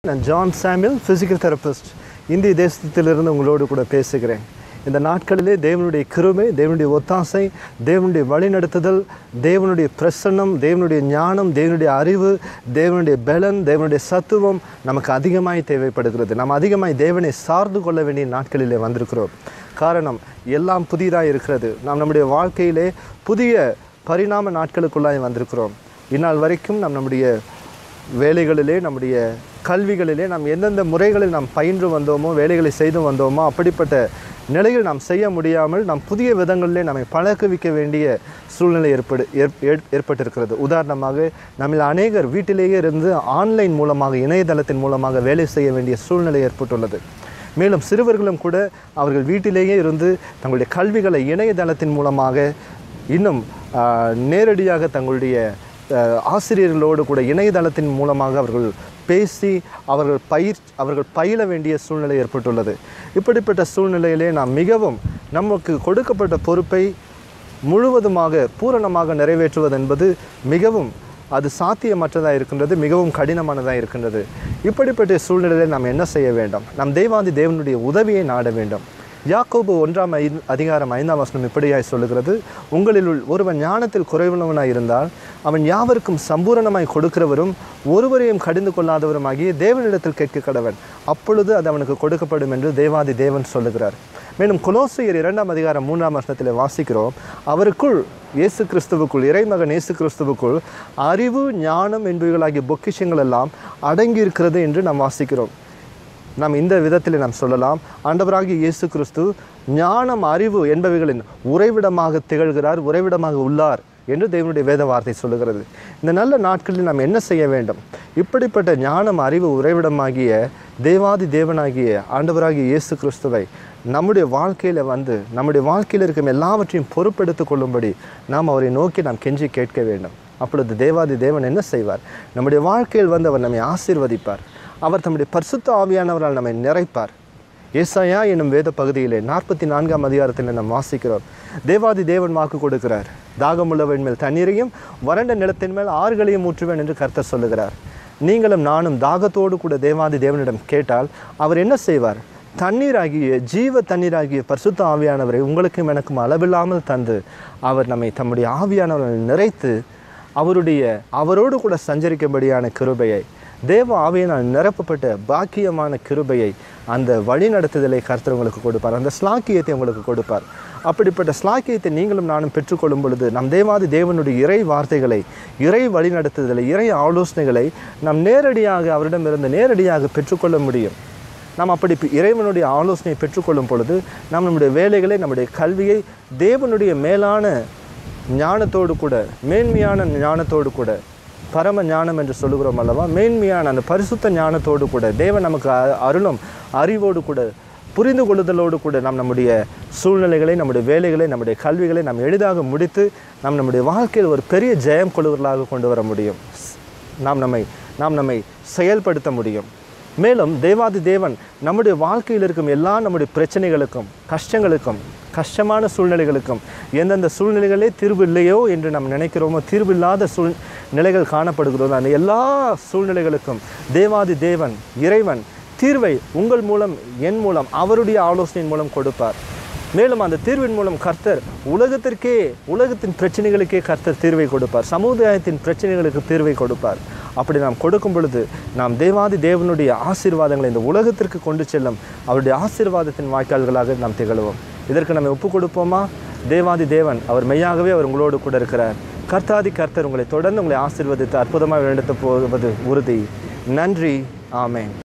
நான் ஜான் சாமியல் physical therapist இந்திய தேசத்திலிருந்து உங்களோடு கூட பேசுகிறேன் இந்த நாட்களிலே தேவனுடைய கிருபை தேவனுடைய ஒத்தாசை தேவனுடைய வழிநடத்துதல் தேவனுடைய பிரசன்னம் தேவனுடைய ஞானம் தேவனுடைய அறிவு தேவனுடைய பலன் தேவனுடைய சத்துவம் நமக்கு அதிகமாய் தேவைப்படுகிறது நாம் அதிகமாய் தேவனை சார்ந்து கொள்ள வேண்டிய நாட்களிலே வந்திருக்கிறோம் காரணம் எல்லாம் புதிதாக இருக்கிறது நாம் நம்முடைய வாழ்க்கையிலே புதிய பரிணாம நாட்களுக்குள்ளாய் வந்திருக்கிறோம் இந்நாள் வரைக்கும் நாம் நம்முடைய வேலைகளிலே நம்முடைய கல்விகளிலே நாம் எந்தெந்த முறைகளில் நாம் பயின்று வந்தோமோ வேலைகளை செய்து வந்தோமோ அப்படிப்பட்ட நிலையில் நாம் செய்ய முடியாமல் நாம் புதிய விதங்களிலே நம்மை பழக்குவிக்க வேண்டிய சூழ்நிலை ஏற்படு ஏற்- ஏற்- ஏற்பட்டிருக்கிறது உதாரணமாக நம்மில் அநேகர் வீட்டிலேயே இருந்து ஆன்லைன் மூலமாக இணையதளத்தின் மூலமாக வேலை செய்ய வேண்டிய சூழ்நிலை ஏற்பட்டுள்ளது மேலும் சிறுவர்களும் கூட அவர்கள் வீட்டிலேயே இருந்து தங்களுடைய கல்விகளை இணையதளத்தின் மூலமாக இன்னும் ஆ, நேரடியாக தங்களுடைய ஆ, ஆசிரியர்களோடு கூட இணையதளத்தின் மூலமாக அவர்கள் பேசி அவர்கள் பயிர் அவர்கள் பயில வேண்டிய சூழ்நிலை ஏற்பட்டுள்ளது இப்படிப்பட்ட சூழ்நிலையிலே நாம் மிகவும் நமக்கு கொடுக்கப்பட்ட பொறுப்பை முழுவதுமாக பூரணமாக நிறைவேற்றுவது என்பது மிகவும் அது சாத்தியமற்றதாக இருக்கின்றது மிகவும் கடினமானதாக இருக்கின்றது இப்படிப்பட்ட சூழ்நிலையில் நாம் என்ன செய்ய வேண்டும் நம் தெய்வாதி தேவனுடைய உதவியை நாட வேண்டும் யாக்கோபு ஒன்றாம் ஐ அதிகாரம் ஐந்தாம் வசனம் இப்படியாய் சொல்லுகிறது உங்களில் உள் ஒருவன் ஞானத்தில் குறைவுள்ளவனாய் இருந்தால் அவன் யாவருக்கும் சம்பூரணமாய் கொடுக்கிறவரும் ஒருவரையும் கடிந்து கொள்ளாதவருமாகிய தேவனிடத்தில் கேட்க கடவன் அப்பொழுது அது அவனுக்கு கொடுக்கப்படும் என்று தேவாதி தேவன் சொல்லுகிறார் மேலும் கொலோசியர் இரண்டாம் அதிகாரம் மூன்றாம் வசனத்தில் வாசிக்கிறோம் அவருக்குள் இயேசு கிறிஸ்துவுக்குள் இறைமகன் இயேசு கிறிஸ்துவுக்குள் அறிவு ஞானம் என்பவைகளாகிய பொக்கிஷங்கள் எல்லாம் அடங்கி இருக்கிறது என்று நாம் வாசிக்கிறோம் நாம் இந்த விதத்தில் நாம் சொல்லலாம் ஆண்டவராகிய இயேசு கிறிஸ்து ஞானம் அறிவு என்பவைகளின் உறைவிடமாக திகழ்கிறார் உறைவிடமாக உள்ளார் என்று தேவனுடைய வேத வார்த்தை சொல்லுகிறது இந்த நல்ல நாட்களில் நாம் என்ன செய்ய வேண்டும் இப்படிப்பட்ட ஞானம் அறிவு உறைவிடமாகிய தேவாதி தேவனாகிய ஆண்டவராகிய இயேசு கிறிஸ்துவை நம்முடைய வாழ்க்கையில் வந்து நம்முடைய வாழ்க்கையில் இருக்கும் எல்லாவற்றையும் பொறுப்பெடுத்துக் கொள்ளும்படி நாம் அவரை நோக்கி நாம் கெஞ்சி கேட்க வேண்டும் அப்பொழுது தேவாதி தேவன் என்ன செய்வார் நம்முடைய வாழ்க்கையில் வந்து அவர் நம்மை ஆசீர்வதிப்பார் அவர் தம்முடைய பரிசுத்த ஆவியானவரால் நம்மை நிறைப்பார் ஏசாயா என்னும் வேத பகுதியிலே நாற்பத்தி நான்காம் அதிகாரத்தில் நாம் வாசிக்கிறோம் தேவாதி தேவன் வாக்கு கொடுக்கிறார் தாகமுள்ளவன் மேல் தண்ணீரையும் வறண்ட நிலத்தின் மேல் ஆறுகளையும் ஊற்றுவேன் என்று கர்த்தர் சொல்லுகிறார் நீங்களும் நானும் தாகத்தோடு கூட தேவாதி தேவனிடம் கேட்டால் அவர் என்ன செய்வார் தண்ணீராகிய ஜீவ தண்ணீராகிய பரிசுத்த ஆவியானவரை உங்களுக்கும் எனக்கும் அளவில்லாமல் தந்து அவர் நம்மை தம்முடைய ஆவியானவரை நிறைத்து அவருடைய அவரோடு கூட சஞ்சரிக்கும்படியான கிருபையை தேவ ஆவியினால் நிரப்பப்பட்ட பாக்கியமான கிருபையை அந்த வழி நடத்துதலை கர்த்தர் உங்களுக்கு கொடுப்பார் அந்த ஸ்லாக்கியத்தை உங்களுக்கு கொடுப்பார் அப்படிப்பட்ட ஸ்லாக்கியத்தை நீங்களும் நானும் பெற்றுக்கொள்ளும் பொழுது நம் தேவாதி தேவனுடைய இறை வார்த்தைகளை இறை வழி நடத்துதலை இறை ஆலோசனைகளை நாம் நேரடியாக அவரிடமிருந்து நேரடியாக பெற்றுக்கொள்ள முடியும் நாம் அப்படி பி- இறைவனுடைய ஆலோசனையை பெற்றுக்கொள்ளும் பொழுது நாம் நம்முடைய வேலைகளை நம்முடைய கல்வியை தேவனுடைய மேலான ஞானத்தோடு கூட மேன்மையான ஞானத்தோடு கூட பரம ஞானம் என்று சொல்லுகிறோம் அல்லவா மேன்மையான அந்த பரிசுத்த ஞானத்தோடு கூட தேவன் நமக்கு அ- அருளும் அறிவோடு கூட புரிந்து கொள்ளுதலோடு கூட நாம் நம்முடைய சூழ்நிலைகளை நம்முடைய வேலைகளை நம்முடைய கல்விகளை நாம் எளிதாக முடித்து நாம் நம்முடைய வாழ்க்கையில் ஒரு பெரிய ஜெயம் கொள்வர்களாக கொண்டு வர முடியும் நாம் நம்மை நாம் நம்மை செயல்படுத்த முடியும் மேலும் தேவாதி தேவன் நம்முடைய வாழ்க்கையில் இருக்கும் எல்லா நம்முடைய பிரச்சனைகளுக்கும் கஷ்டங்களுக்கும் கஷ்டமான சூழ்நிலைகளுக்கும் எந்தெந்த சூழ்நிலைகளே தீர்வு இல்லையோ என்று நாம் நினைக்கிறோமோ தீர்வு இல்லாத சூழ் நிலைகள் காணப்படுகிறதோ அந்த எல்லா சூழ்நிலைகளுக்கும் தேவாதி தேவன் இறைவன் தீர்வை உங்கள் மூலம் என் மூலம் அவருடைய ஆலோசனையின் மூலம் கொடுப்பார் மேலும் அந்த தீர்வின் மூலம் கர்த்தர் உலகத்திற்கே உலகத்தின் பிரச்சனைகளுக்கே கர்த்தர் தீர்வை கொடுப்பார் சமுதாயத்தின் பிரச்சனைகளுக்கு தீர்வை கொடுப்பார் அப்படி நாம் கொடுக்கும் பொழுது நாம் தேவாதி தேவனுடைய ஆசீர்வாதங்களை இந்த உலகத்திற்கு கொண்டு செல்லும் அவருடைய ஆசீர்வாதத்தின் வாய்க்கால்களாக நாம் திகழுவோம் இதற்கு நம்ம ஒப்பு கொடுப்போமா தேவாதி தேவன் அவர் மெய்யாகவே அவர் உங்களோடு கூட இருக்கிறார் கர்த்தாதி கர்த்தர் உங்களை தொடர்ந்து உங்களை ஆசீர்வதித்து அற்புதமாக நடத்த போவது உறுதி நன்றி ஆமென்